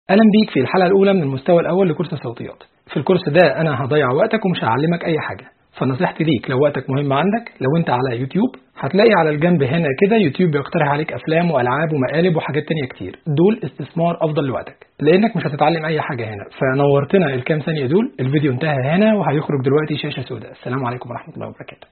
اهلا بيك في الحلقه الاولى من المستوى الاول لكورس الصوتيات في الكورس ده انا هضيع وقتك ومش هعلمك اي حاجه فنصيحتي ليك لو وقتك مهم عندك لو انت على يوتيوب هتلاقي على الجنب هنا كده يوتيوب بيقترح عليك افلام والعاب ومقالب وحاجات تانية كتير دول استثمار افضل لوقتك لانك مش هتتعلم اي حاجه هنا فنورتنا الكام ثانيه دول الفيديو انتهى هنا وهيخرج دلوقتي شاشه سوداء السلام عليكم ورحمه الله وبركاته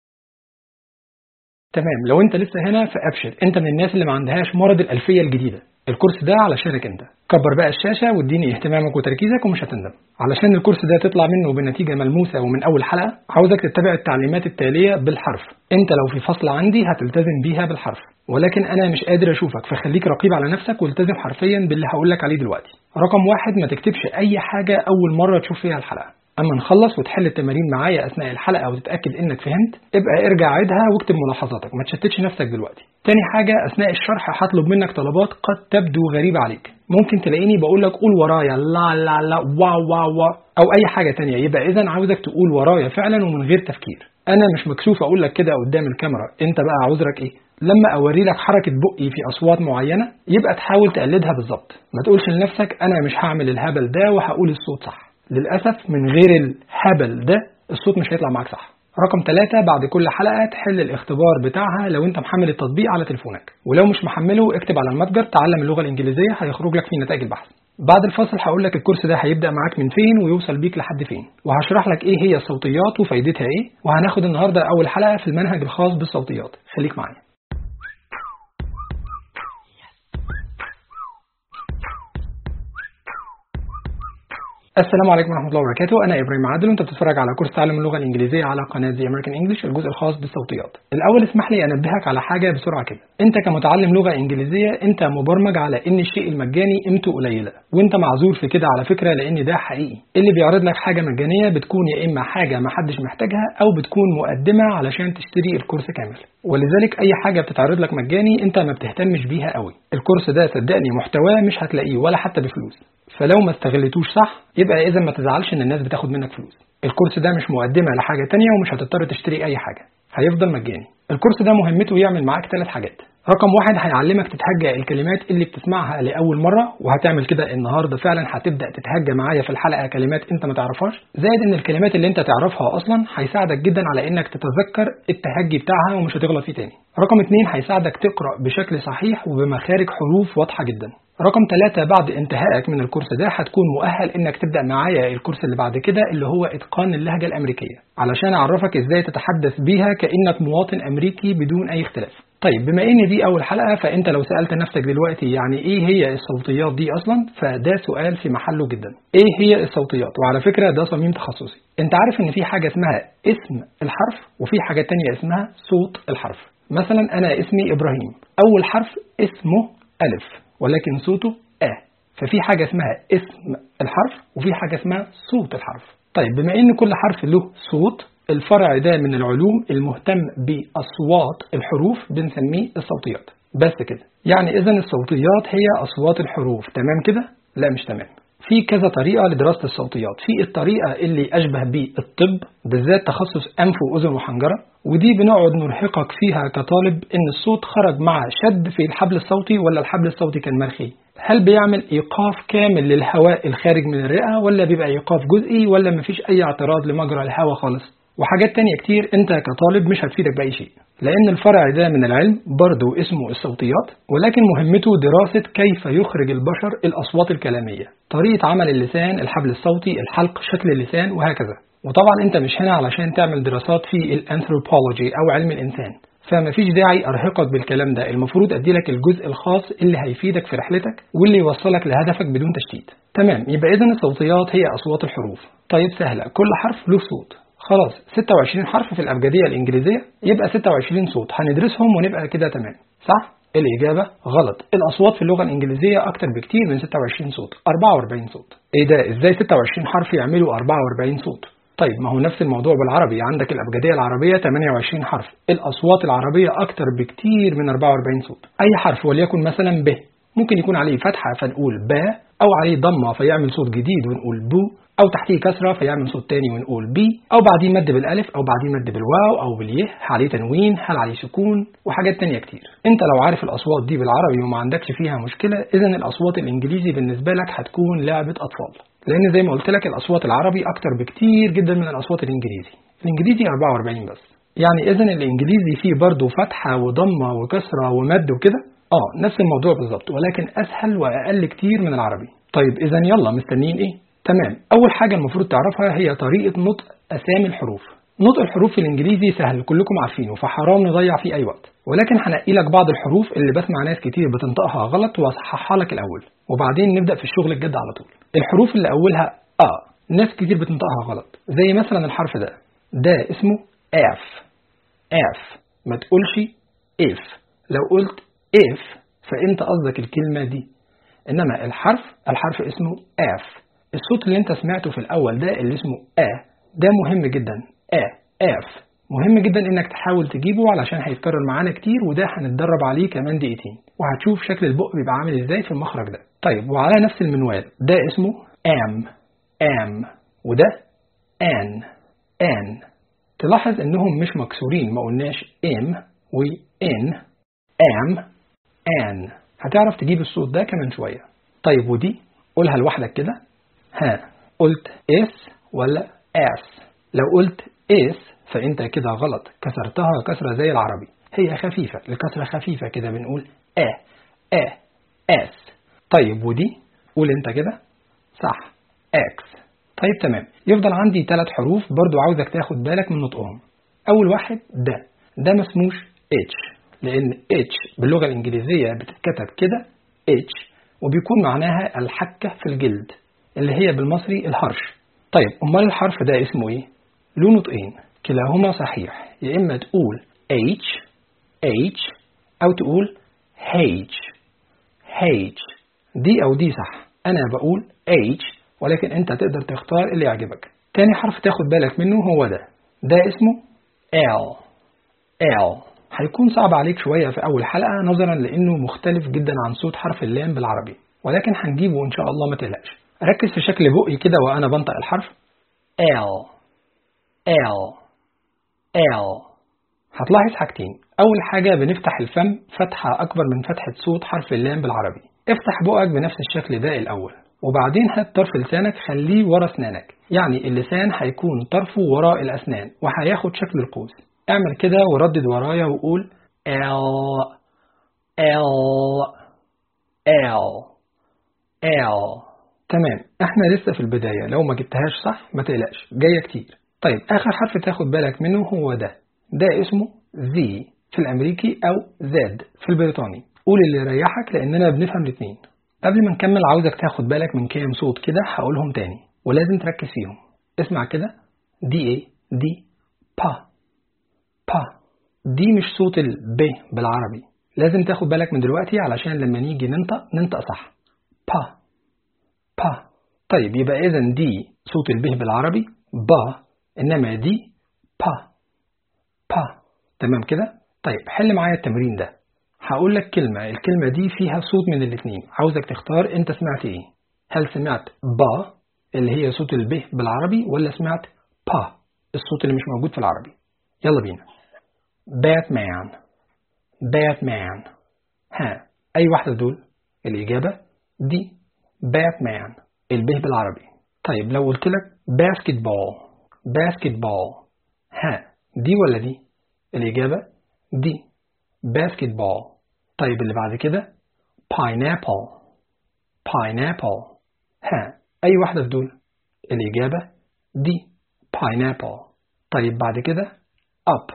تمام لو انت لسه هنا فابشر انت من الناس اللي ما عندهاش مرض الالفيه الجديده الكورس ده علشانك انت كبر بقى الشاشه واديني اهتمامك وتركيزك ومش هتندم علشان الكورس ده تطلع منه بنتيجه ملموسه ومن اول حلقه عاوزك تتبع التعليمات التاليه بالحرف انت لو في فصل عندي هتلتزم بيها بالحرف ولكن انا مش قادر اشوفك فخليك رقيب على نفسك والتزم حرفيا باللي هقولك عليه دلوقتي رقم واحد ما تكتبش اي حاجه اول مره تشوف فيها الحلقه اما نخلص وتحل التمارين معايا اثناء الحلقه وتتاكد انك فهمت ابقى ارجع عيدها واكتب ملاحظاتك ما تشتتش نفسك دلوقتي تاني حاجه اثناء الشرح هطلب منك طلبات قد تبدو غريبه عليك ممكن تلاقيني بقول لك قول ورايا لا لا لا وا وا وا او اي حاجه تانية يبقى اذا عاوزك تقول ورايا فعلا ومن غير تفكير انا مش مكسوف اقول لك كده قدام الكاميرا انت بقى عذرك ايه لما اوري لك حركه بقي في اصوات معينه يبقى تحاول تقلدها بالظبط ما تقولش لنفسك انا مش هعمل الهبل ده وهقول الصوت صح للأسف من غير الهبل ده الصوت مش هيطلع معاك صح رقم ثلاثة بعد كل حلقة تحل الاختبار بتاعها لو انت محمل التطبيق على تليفونك ولو مش محمله اكتب على المتجر تعلم اللغة الإنجليزية هيخرج لك في نتائج البحث بعد الفاصل هقول لك الكورس ده هيبدأ معاك من فين ويوصل بيك لحد فين وهشرح لك ايه هي الصوتيات وفايدتها ايه وهناخد النهاردة أول حلقة في المنهج الخاص بالصوتيات خليك معايا السلام عليكم ورحمة الله وبركاته أنا إبراهيم عادل وأنت بتتفرج على كورس تعلم اللغة الإنجليزية على قناة زي أمريكان إنجلش الجزء الخاص بالصوتيات. الأول اسمح لي أنبهك على حاجة بسرعة كده. أنت كمتعلم لغة إنجليزية أنت مبرمج على إن الشيء المجاني قيمته قليلة، وأنت معذور في كده على فكرة لأن ده حقيقي. اللي بيعرض لك حاجة مجانية بتكون يا إما حاجة ما حدش محتاجها أو بتكون مقدمة علشان تشتري الكورس كامل. ولذلك أي حاجة بتتعرض لك مجاني أنت ما بتهتمش بيها قوي. الكورس ده صدقني محتواه مش هتلاقيه ولا حتى بفلوس. فلو ما استغلتوش صح يبقى اذا ما تزعلش ان الناس بتاخد منك فلوس الكورس ده مش مقدمه لحاجه تانية ومش هتضطر تشتري اي حاجه هيفضل مجاني الكورس ده مهمته يعمل معاك ثلاث حاجات رقم واحد هيعلمك تتهجى الكلمات اللي بتسمعها لأول مرة وهتعمل كده النهارده فعلا هتبدأ تتهجى معايا في الحلقة كلمات أنت ما تعرفهاش زائد إن الكلمات اللي أنت تعرفها أصلا هيساعدك جدا على إنك تتذكر التهجي بتاعها ومش هتغلط فيه تاني. رقم اتنين هيساعدك تقرأ بشكل صحيح وبمخارج حروف واضحة جدا. رقم ثلاثة بعد انتهائك من الكورس ده هتكون مؤهل انك تبدأ معايا الكورس اللي بعد كده اللي هو اتقان اللهجة الامريكية علشان اعرفك ازاي تتحدث بيها كأنك مواطن امريكي بدون اي اختلاف طيب بما ان دي اول حلقة فانت لو سألت نفسك دلوقتي يعني ايه هي الصوتيات دي اصلا فده سؤال في محله جدا ايه هي الصوتيات وعلى فكرة ده صميم تخصصي انت عارف ان في حاجة اسمها اسم الحرف وفي حاجة تانية اسمها صوت الحرف مثلا انا اسمي ابراهيم اول حرف اسمه الف ولكن صوته آ ففي حاجة اسمها اسم الحرف وفي حاجة اسمها صوت الحرف طيب بما ان كل حرف له صوت الفرع ده من العلوم المهتم بأصوات الحروف بنسميه الصوتيات بس كده يعني إذا الصوتيات هي أصوات الحروف تمام كده؟ لا مش تمام في كذا طريقة لدراسة الصوتيات في الطريقة اللي أشبه بالطب بالذات تخصص أنف وأذن وحنجرة ودي بنقعد نرهقك فيها كطالب إن الصوت خرج مع شد في الحبل الصوتي ولا الحبل الصوتي كان مرخي هل بيعمل إيقاف كامل للهواء الخارج من الرئة ولا بيبقى إيقاف جزئي ولا مفيش أي اعتراض لمجرى الهواء خالص وحاجات تانية كتير انت كطالب مش هتفيدك بأي شيء لأن الفرع ده من العلم برضه اسمه الصوتيات ولكن مهمته دراسة كيف يخرج البشر الأصوات الكلامية طريقة عمل اللسان الحبل الصوتي الحلق شكل اللسان وهكذا وطبعا انت مش هنا علشان تعمل دراسات في الانثروبولوجي أو علم الإنسان فمفيش داعي أرهقك بالكلام ده المفروض أديلك الجزء الخاص اللي هيفيدك في رحلتك واللي يوصلك لهدفك بدون تشتيت تمام يبقى إذا الصوتيات هي أصوات الحروف طيب سهلة كل حرف له صوت خلاص 26 حرف في الأبجدية الإنجليزية يبقى 26 صوت هندرسهم ونبقى كده تمام صح؟ الإجابة غلط الأصوات في اللغة الإنجليزية أكتر بكتير من 26 صوت 44 صوت إيه ده إزاي 26 حرف يعملوا 44 صوت طيب ما هو نفس الموضوع بالعربي عندك الأبجدية العربية 28 حرف الأصوات العربية أكتر بكتير من 44 صوت أي حرف وليكن مثلا ب ممكن يكون عليه فتحة فنقول با أو عليه ضمة فيعمل صوت جديد ونقول بو أو تحتيه كسرة فيعمل صوت تاني ونقول بي أو بعدين مد بالألف أو بعدين مد بالواو أو باليه عليه تنوين هل عليه سكون وحاجات تانية كتير أنت لو عارف الأصوات دي بالعربي وما عندكش فيها مشكلة إذا الأصوات الإنجليزي بالنسبة لك هتكون لعبة أطفال لأن زي ما قلت لك الأصوات العربي أكتر بكتير جدا من الأصوات الإنجليزي الإنجليزي 44 بس يعني إذا الإنجليزي فيه برضه فتحة وضمة وكسرة ومد وكده اه نفس الموضوع بالظبط ولكن اسهل واقل كتير من العربي طيب اذا يلا مستنيين ايه تمام اول حاجه المفروض تعرفها هي طريقه نطق اسامي الحروف نطق الحروف في الانجليزي سهل كلكم عارفينه فحرام نضيع فيه اي وقت ولكن هنقي لك بعض الحروف اللي بسمع ناس كتير بتنطقها غلط واصححها لك الاول وبعدين نبدا في الشغل الجد على طول الحروف اللي اولها ا ناس كتير بتنطقها غلط زي مثلا الحرف ده ده اسمه اف اف ما تقولش اف لو قلت if فانت قصدك الكلمة دي انما الحرف الحرف اسمه اف الصوت اللي انت سمعته في الاول ده اللي اسمه ا ده مهم جدا ا اف مهم جدا انك تحاول تجيبه علشان هيتكرر معانا كتير وده هنتدرب عليه كمان دقيقتين وهتشوف شكل البق بيبقى عامل ازاي في المخرج ده طيب وعلى نفس المنوال ده اسمه am am وده an an تلاحظ انهم مش مكسورين ما قلناش am و in am an هتعرف تجيب الصوت ده كمان شوية طيب ودي قولها لوحدك كده ها قلت اس ولا اس لو قلت اس فانت كده غلط كسرتها كسرة زي العربي هي خفيفة الكسرة خفيفة كده بنقول ا ا اس طيب ودي قول انت كده صح اكس طيب تمام يفضل عندي ثلاث حروف برضو عاوزك تاخد بالك من نطقهم اول واحد ده ده ما اسموش اتش لأن اتش باللغة الإنجليزية بتتكتب كده اتش وبيكون معناها الحكة في الجلد اللي هي بالمصري الهرش طيب أمال الحرف ده اسمه إيه؟ له نطقين كلاهما صحيح يا إما تقول H H أو تقول H H دي أو دي صح أنا بقول H ولكن أنت تقدر تختار اللي يعجبك تاني حرف تاخد بالك منه هو ده ده اسمه L L هيكون صعب عليك شوية في أول حلقة نظرا لأنه مختلف جدا عن صوت حرف اللام بالعربي ولكن هنجيبه إن شاء الله ما تقلقش ركز في شكل بقي كده وأنا بنطق الحرف L L L هتلاحظ حاجتين أول حاجة بنفتح الفم فتحة أكبر من فتحة صوت حرف اللام بالعربي افتح بقك بنفس الشكل ده الأول وبعدين هات طرف لسانك خليه ورا أسنانك يعني اللسان هيكون طرفه وراء الأسنان وهياخد شكل القوس اعمل كده وردد ورايا وقول L L L L تمام احنا لسه في البداية لو ما جبتهاش صح ما تقلقش جاية كتير طيب اخر حرف تاخد بالك منه هو ده ده اسمه Z في الامريكي او Z في البريطاني قول اللي يريحك لاننا بنفهم الاتنين قبل ما نكمل عاوزك تاخد بالك من كام صوت كده هقولهم تاني ولازم تركز فيهم اسمع كده دي ايه دي با با دي مش صوت الب بالعربي لازم تاخد بالك من دلوقتي علشان لما نيجي ننطق ننطق صح با با طيب يبقى اذا دي صوت الب بالعربي با انما دي با با تمام كده طيب حل معايا التمرين ده هقول لك كلمة الكلمة دي فيها صوت من الاتنين عاوزك تختار انت سمعت ايه هل سمعت با اللي هي صوت الب بالعربي ولا سمعت با الصوت اللي مش موجود في العربي يلا بينا باتمان باتمان ها أي واحدة دول الإجابة دي باتمان البه بالعربي طيب لو قلت لك باسكت بول باسكت بول ها دي ولا دي الإجابة دي باسكت بول طيب اللي بعد كده pineapple pineapple ها أي واحدة في دول الإجابة دي pineapple طيب بعد كده up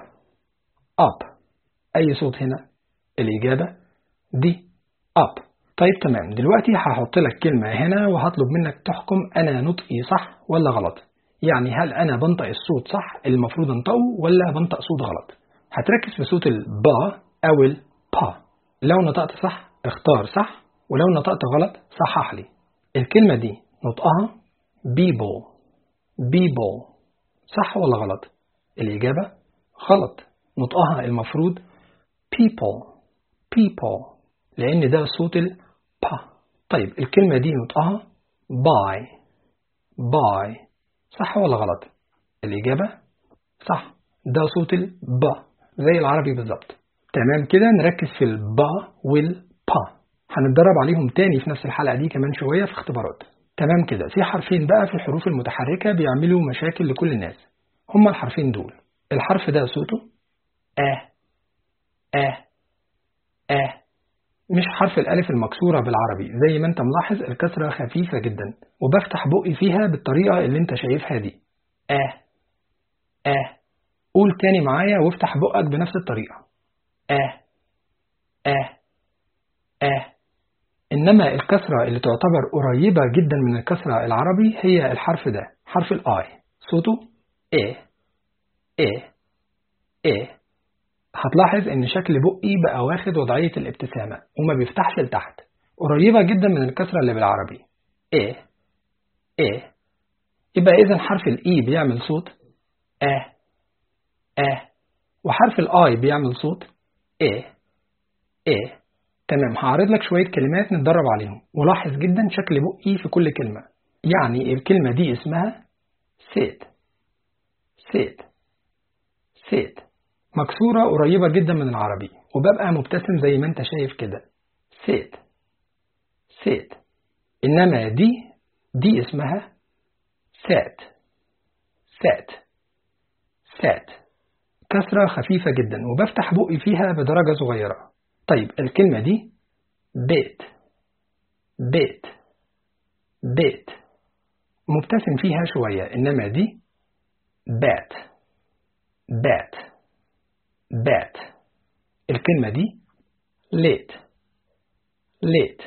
up أي صوت هنا الإجابة دي up طيب تمام دلوقتي هحط لك كلمة هنا وهطلب منك تحكم أنا نطقي صح ولا غلط يعني هل أنا بنطق الصوت صح المفروض أنطقه ولا بنطق صوت غلط هتركز في صوت البا أو البا لو نطقت صح اختار صح ولو نطقت غلط صحح لي الكلمة دي نطقها بيبل بيبل صح ولا غلط الإجابة غلط نطقها المفروض people people لأن ده صوت ال با طيب الكلمة دي نطقها buy باي صح ولا غلط الإجابة صح ده صوت الب زي العربي بالظبط تمام كده نركز في البا والبا هنتدرب عليهم تاني في نفس الحلقة دي كمان شوية في اختبارات تمام كده في حرفين بقى في الحروف المتحركة بيعملوا مشاكل لكل الناس هما الحرفين دول الحرف ده صوته آه آه آه مش حرف الألف المكسورة بالعربي زي ما انت ملاحظ الكسرة خفيفة جدا وبفتح بقي فيها بالطريقة اللي انت شايفها دي آه آه قول تاني معايا وافتح بقك بنفس الطريقة آه آه آه إنما الكسرة اللي تعتبر قريبة جدا من الكسرة العربي هي الحرف ده حرف الآي صوته إيه إيه إيه هتلاحظ إن شكل بقي بقى واخد وضعية الابتسامة وما بيفتحش لتحت قريبة جدا من الكسرة اللي بالعربي إيه إيه يبقى إذا حرف الإي بيعمل صوت آه آه وحرف الآي بيعمل صوت إيه إيه تمام هعرض لك شوية كلمات نتدرب عليهم ولاحظ جدا شكل بقي في كل كلمة يعني الكلمة دي اسمها سيت سيت سيت مكسورة قريبة جدا من العربي وببقى مبتسم زي ما انت شايف كده سيت سيت إنما دي دي اسمها سات سات سات كسرة خفيفة جدا وبفتح بقي فيها بدرجة صغيرة طيب الكلمة دي بيت بيت بيت مبتسم فيها شوية إنما دي بات بات بات الكلمة دي ليت ليت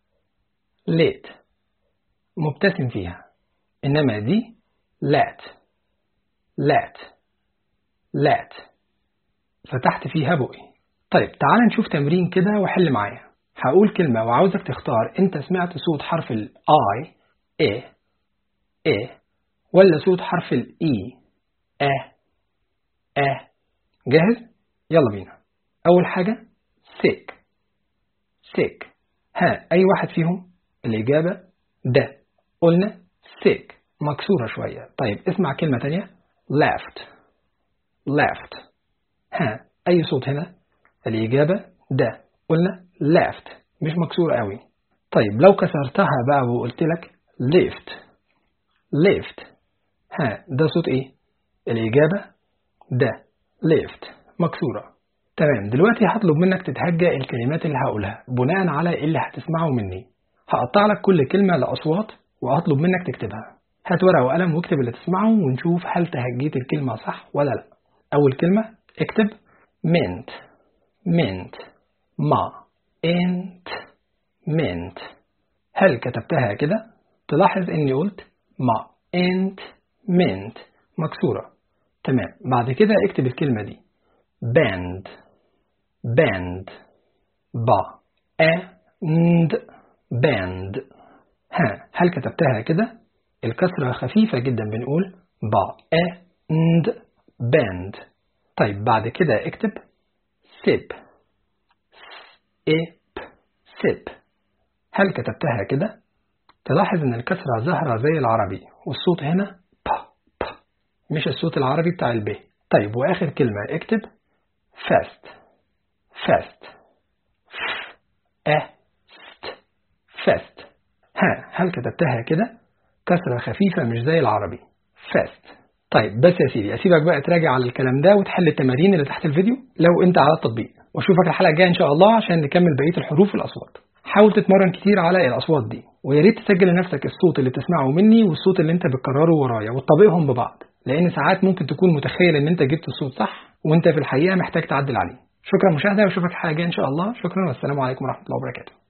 ليت مبتسم فيها إنما دي لات لات لات فتحت فيها بقي طيب تعال نشوف تمرين كده وحل معايا هقول كلمة وعاوزك تختار انت سمعت صوت حرف ال I ايه ايه ولا صوت حرف ال E اه اه جاهز؟ يلا بينا أول حاجة sick sick ها أي واحد فيهم الإجابة ده قلنا sick مكسورة شوية طيب اسمع كلمة تانية left left ها أي صوت هنا الإجابة ده قلنا left مش مكسورة قوي طيب لو كسرتها بقى وقلت لك lift lift ها ده صوت ايه الإجابة ده lift مكسورة تمام دلوقتي هطلب منك تتهجى الكلمات اللي هقولها بناء على اللي هتسمعه مني هقطع لك كل كلمة لأصوات وهطلب منك تكتبها هات ورقة وقلم واكتب اللي تسمعه ونشوف هل تهجيت الكلمة صح ولا لا أول كلمة اكتب mint mint ما انت mint هل كتبتها كده تلاحظ اني قلت ما انت mint مكسورة تمام بعد كده اكتب الكلمة دي band band با and band ها هل كتبتها كده الكسرة خفيفة جدا بنقول با and band طيب بعد كده اكتب sip sip sip هل كتبتها كده تلاحظ ان الكسرة ظاهرة زي العربي والصوت هنا با با مش الصوت العربي بتاع الب طيب واخر كلمة اكتب fast fast fast fast ها هل كتبتها كده كسرة خفيفة مش زي العربي fast طيب بس يا سيدي اسيبك بقى تراجع على الكلام ده وتحل التمارين اللي تحت الفيديو لو انت على التطبيق واشوفك الحلقه الجايه ان شاء الله عشان نكمل بقيه الحروف والاصوات حاول تتمرن كتير على الاصوات دي ويا ريت تسجل لنفسك الصوت اللي بتسمعه مني والصوت اللي انت بتكرره ورايا وتطبقهم ببعض لان ساعات ممكن تكون متخيل ان انت جبت الصوت صح وانت في الحقيقه محتاج تعدل عليه شكرا مشاهده واشوفك الحلقه الجايه ان شاء الله شكرا والسلام عليكم ورحمه الله وبركاته